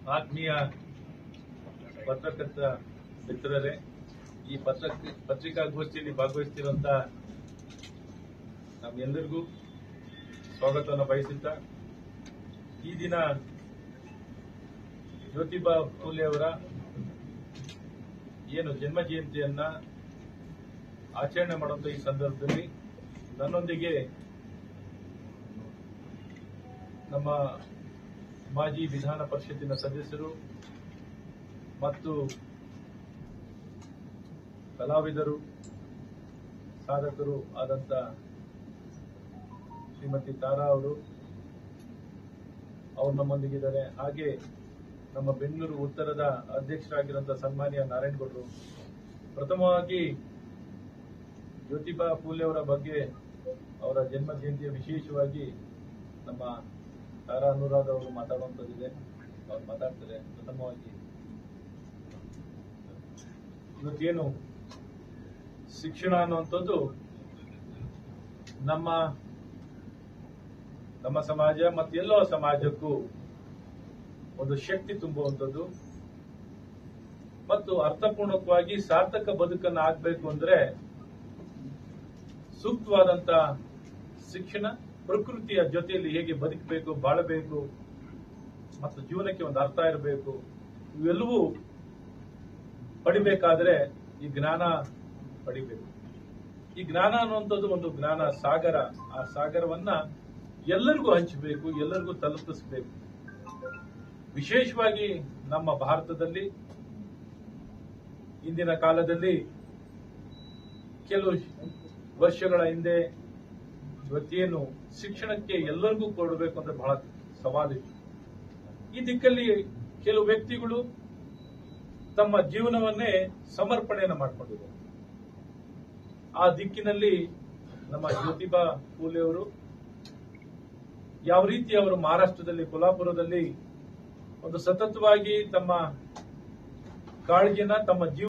ಆತ್ಮೀಯ ಪತ್ರಕರ್ತ ಮಿತ್ರರೇ ಈ ಪತ್ರ ಪತ್ರಿಕಾಗೋಷ್ಠಿಯಲ್ಲಿ ಭಾಗವಹಿಸ್ತಿರುವಂತ ನಮ್ಮೆಲ್ಲರಿಗೂ ಸ್ವಾಗತವನ್ನು ಬಯಸುತ್ತಾ ಈ ದಿನ ಜ್ಯೋತಿಬಾ ಫೂಲೆ ಅವರ ಏನು ಜನ್ಮ ಜಯಂತಿಯನ್ನ ಆಚರಣೆ ಮಾಡುವಂತ ಈ ಸಂದರ್ಭದಲ್ಲಿ ನನ್ನೊಂದಿಗೆ ನಮ್ಮ ಮಾಜಿ ವಿಧಾನ ಪರಿಷತ್ತಿನ ಸದಸ್ಯರು ಮತ್ತು ಕಲಾವಿದರು ಸಾಧಕರು ಆದಂತ ಶ್ರೀಮತಿ ತಾರಾ ಅವರು ಅವರು ನಮ್ಮೊಂದಿಗಿದ್ದಾರೆ ಹಾಗೆ ನಮ್ಮ ಬೆಂಗಳೂರು ಉತ್ತರದ ಅಧ್ಯಕ್ಷರಾಗಿರುವಂತಹ ಸನ್ಮಾನ್ಯ ನಾರಾಯಣಗೌಡರು ಪ್ರಥಮವಾಗಿ ಜ್ಯೋತಿಬಾ ಫೂಲೆ ಅವರ ಬಗ್ಗೆ ಅವರ ಜನ್ಮ ಜಯಂತಿಯ ವಿಶೇಷವಾಗಿ ನಮ್ಮ ತಾರಾ ಅನುರಾಧ ಅವರು ಮಾತಾಡುವಂತದ್ದಿದೆ ಅವ್ರು ಮಾತಾಡ್ತಾರೆ ಪ್ರಥಮವಾಗಿ ಇವತ್ತೇನು ಶಿಕ್ಷಣ ಅನ್ನುವಂಥದ್ದು ನಮ್ಮ ನಮ್ಮ ಸಮಾಜ ಮತ್ತು ಎಲ್ಲೋ ಸಮಾಜಕ್ಕೂ ಒಂದು ಶಕ್ತಿ ತುಂಬುವಂಥದ್ದು ಮತ್ತು ಅರ್ಥಪೂರ್ಣಕವಾಗಿ ಸಾರ್ಥಕ ಬದುಕನ್ನು ಆಗ್ಬೇಕು ಅಂದ್ರೆ ಸೂಕ್ತವಾದಂತ ಶಿಕ್ಷಣ ಪ್ರಕೃತಿಯ ಜೊತೆಯಲ್ಲಿ ಹೇಗೆ ಬದುಕಬೇಕು ಬಾಳಬೇಕು ಮತ್ತು ಜೀವನಕ್ಕೆ ಒಂದು ಅರ್ಥ ಇರಬೇಕು ಇವೆಲ್ಲವೂ ಪಡಿಬೇಕಾದ್ರೆ ಈ ಜ್ಞಾನ ಪಡಿಬೇಕು ಈ ಜ್ಞಾನ ಅನ್ನುವಂಥದ್ದು ಒಂದು ಜ್ಞಾನ ಸಾಗರ ಆ ಸಾಗರವನ್ನ ಎಲ್ಲರಿಗೂ ಹಂಚಬೇಕು ಎಲ್ಲರಿಗೂ ತಲುಪಿಸಬೇಕು ವಿಶೇಷವಾಗಿ ನಮ್ಮ ಭಾರತದಲ್ಲಿ ಇಂದಿನ ಕಾಲದಲ್ಲಿ ಕೆಲವು ವರ್ಷಗಳ ಹಿಂದೆ ಇವತ್ತೇನು ಶಿಕ್ಷಣಕ್ಕೆ ಎಲ್ಲರಿಗೂ ಕೊಡಬೇಕು ಅಂದ್ರೆ ಬಹಳ ಸವಾಲಿತ್ತು ಈ ದಿಕ್ಕಲ್ಲಿ ಕೆಲವು ವ್ಯಕ್ತಿಗಳು ತಮ್ಮ ಜೀವನವನ್ನೇ ಸಮರ್ಪಣೆಯನ್ನು ಮಾಡಿಕೊಂಡಿದ್ದಾರೆ ಆ ದಿಕ್ಕಿನಲ್ಲಿ ನಮ್ಮ ಜ್ಯೋತಿಬಾ ಫೂಲೆ ಅವರು ಯಾವ ರೀತಿ ಅವರು ಮಹಾರಾಷ್ಟ್ರದಲ್ಲಿ ಕೊಲ್ಹಾಪುರದಲ್ಲಿ ಒಂದು ಸತತವಾಗಿ ತಮ್ಮ ಕಾಳಜಿನ ತಮ್ಮ ಜೀವ